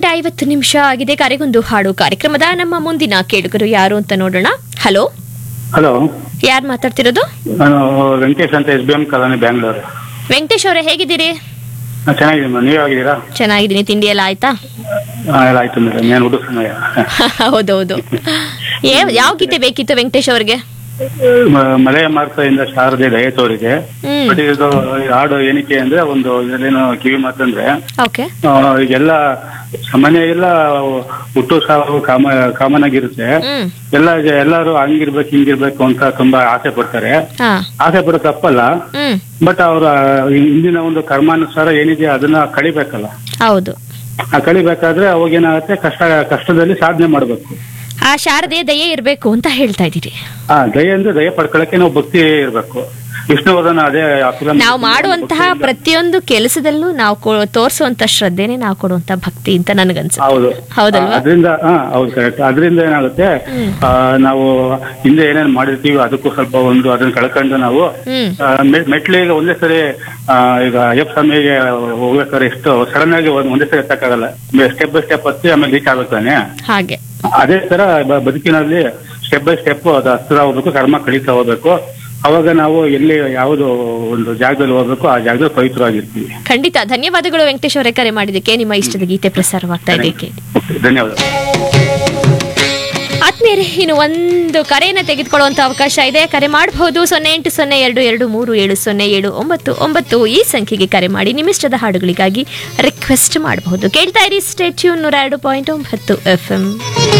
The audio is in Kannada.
ಐವತ್ತು ನಿಮಿಷ ಆಗಿದೆ ಕರೆಗೊಂದು ಹಾಡು ಕಾರ್ಯಕ್ರಮದ ನಮ್ಮ ಮುಂದಿನ ಕೇಳುಗರು ಯಾರು ಅಂತ ನೋಡೋಣ ಹಲೋ ಹಲೋ ಯಾರು ಮಾತಾಡ್ತಿರೋದು ನಾನು ವೆಂಕಟೇಶ್ ಅಂತ S B M colony Bangalore Venkatesh ಅವರೇ ಹೇಗಿದ್ದೀರಿ ನಾನು ಚೆನ್ನಾಗಿದ್ದೀನಿ ಮೇಡಮ್ ನೀವೇ ಆಗಿದ್ದೀರಾ ಚೆನ್ನಾಗಿದ್ದೀನಿ ತಿಂಡಿ ಎಲ್ಲ ಆಯ್ತಾ ಹಾಂ ಎಲ್ಲ ಆಯ್ತು ಮೇಡಮ್ ಏನು ಹುಡುಗ ಸಮಯ ಹೌದೌದು ಏ- ಯಾವ ಗೀತೆ ಬೇಕಿತ್ತು ವೆಂಕಟೇಶ್ ಅವ್ರಿಗೆ ಮ- ಮಲೆಯ ಮಾರ್ಗದಿಂದ ಶಾರದೆ ದಯ ತೋರಿದೆ ಹ್ಮ್ ಬಟ್ ಇದು ಈ ಹಾಡು ಏನಕ್ಕೆ ಅಂದ್ರೆ ಒಂದು ಇದರೇನು ಕಿವಿ ಮಾತಂದ್ರೆ ಓಕೆ ಆ, ಈಗೆಲ್ಲ ಸಾಮಾನ್ಯ ಎಲ್ಲ ಹುಟ್ಟು ಸಾವು ಕಾಮ ಕಾಮನ್ ಆಗಿರುತ್ತೆ ಹ್ಮ್ ಎಲ್ಲ ಎಲ್ಲರೂ ಹಂಗಿರ್ಬೇಕು ಹಿಂಗಿರ್ಬೇಕು ಅಂತ ತುಂಬಾ ಆಸೆ ಪಡ್ತಾರೆ ಹಾ ಆಸೆ ಪಡೋ ತಪ್ಪಲ್ಲ ಹ್ಮ್ ಬಟ್ ಅವರ ಹಿಂದಿನ ಒಂದು ಕರ್ಮಾನುಸಾರ ಏನಿದೆ ಅದನ್ನ ಕಳಿಬೇಕಲ್ಲ ಹೌದು ಆ ಕಳಿಬೇಕಾದ್ರೆ ಅವಾಗ ಏನಾಗುತ್ತೆ ಕಷ್ಟ ಕಷ್ಟದಲ್ಲಿ ಸಾಧನೆ ಮಾಡ್ಬೇಕು ಆ ಶಾರದೆ ದಯೆ ಇರ್ಬೇಕು ಅಂತ ಹೇಳ್ತಾ ಇದ್ದೀರಿ ಆ ದಯ ಅಂದ್ರೆ ದಯ ಪಡ್ಕೊಳಕ್ಕೆ ನಾವು ಭಕ್ತಿ ಇರ್ಬೇಕು ವಿಷ್ಣುವರ್ಧನ ಅದೇ ಆ film ನಾವು ಮಾಡುವಂತಹ ಭಕ್ತಿಯಿಂದ- ಪ್ರತಿಯೊಂದು ಕೆಲಸದಲ್ಲೂ ನಾವು ಕೊ- ತೋರಿಸುವಂತ ಶ್ರದ್ಧೆನೆ ನಾವು ಕೊಡುವಂತ ಭಕ್ತಿ ಅಂತ ನನಗನ್ಸುತ್ತೆ ಹೌದು ಹೌದಲ್ವಾ? ಅದರಿಂದ ಹಾ ಹೌದು ಕರೆಕ್ಟ್ ಅದರಿಂದ ಏನಾಗುತ್ತೆ ಹ್ಮ್. ಆ, ನಾವು ಹಿಂದೆ ಏನೇನ್ ಮಾಡಿರ್ತೀವಿ ಅದಕ್ಕೂ ಸ್ವಲ್ಪ ಒಂದು ಅದನ್ನ ಕಳ್ಕೊಂಡು ನಾವು ಹ್ಮ್ ಆ, ಮೆ- ಮೆಟ್ಲಿಗೆ ಒಂದೇ ಸರಿ ಆ, ಈಗ ಅಯ್ಯಪ್ಪ ಸ್ವಾಮಿಗೆ ಹೋಗ್ಬೇಕಾದ್ರೆ ಎಷ್ಟು ಸಡನ್ ಆಗಿ ಒಂದ್- ಒಂದೇ ಸರಿ ಎತ್ತಕ್ಕಾಗಲ್ಲ ಸ್ಟೆಪ್ ಬೈ ಸ್ಟೆಪ್ ಹತ್ತಿ ಆಮೇಲೆ ರೀಚ್ ಆಗ್ಬೇಕು ತಾನೆ ಹಾಗೆ ಅದೇ ತರ ಬ- ಬದುಕಿನಲ್ಲಿ ಸ್ಟೆಪ್ ಬೈ ಸ್ಟೆಪ್ ಅದು ಹತ್ತಿರ ಹೋಗ್ಬೇಕು ಕರ್ಮ ಕಳೀತಾ ಹೋಗ್ಬೇಕು ಅವಾಗ ನಾವು ಎಲ್ಲಿ ಯಾವುದು ಒಂದು ಜಾಗದಲ್ಲಿ ಹೋಗ್ಬೇಕು ಆ ಜಾಗದಲ್ಲಿ ಪವಿತ್ರವಾಗಿರ್ತೀವಿ ಖಂಡಿತ ಧನ್ಯವಾದಗಳು ವೆಂಕಟೇಶ್ ಅವರೇ ಕರೆ ಮಾಡಿದ್ದಕ್ಕೆ ನಿಮ್ಮ ಇಷ್ಟದ ಗೀತೆ ಪ್ರಸಾರವಾಗ್ತಾ ಇದೆ ಕೇಳಿ ಧನ್ಯವಾದ ಆತ್ಮೀಯರೇ ಇನ್ನು ಒಂದು ಕರೆಯನ್ನು ತೆಗೆದುಕೊಳ್ಳುವಂತ ಅವಕಾಶ ಇದೆ ಕರೆ ಮಾಡಬಹುದು ಸೊನ್ನೆ ಎಂಟು ಸೊನ್ನೆ ಎರಡು ಎರಡು ಮೂರು ಏಳು ಸೊನ್ನೆ ಏಳು ಒಂಬತ್ತು ಒಂಬತ್ತು ಈ ಸಂಖ್ಯೆಗೆ ಕರೆ ಮಾಡಿ ನಿಮ್ಮಿಷ್ಟದ ಹಾಡುಗಳಿಗಾಗಿ ರಿಕ್ವೆಸ್ಟ್ ಮಾಡಬಹುದು ಕೇಳ್ತಾ ಇರಿ ಸ್ಟೇಟ್ಯೂನ್ ನೂರ ಎರಡು ಪಾಯಿಂಟ್ ಒಂಬತ್ತು ಎಫ್ ಎಂ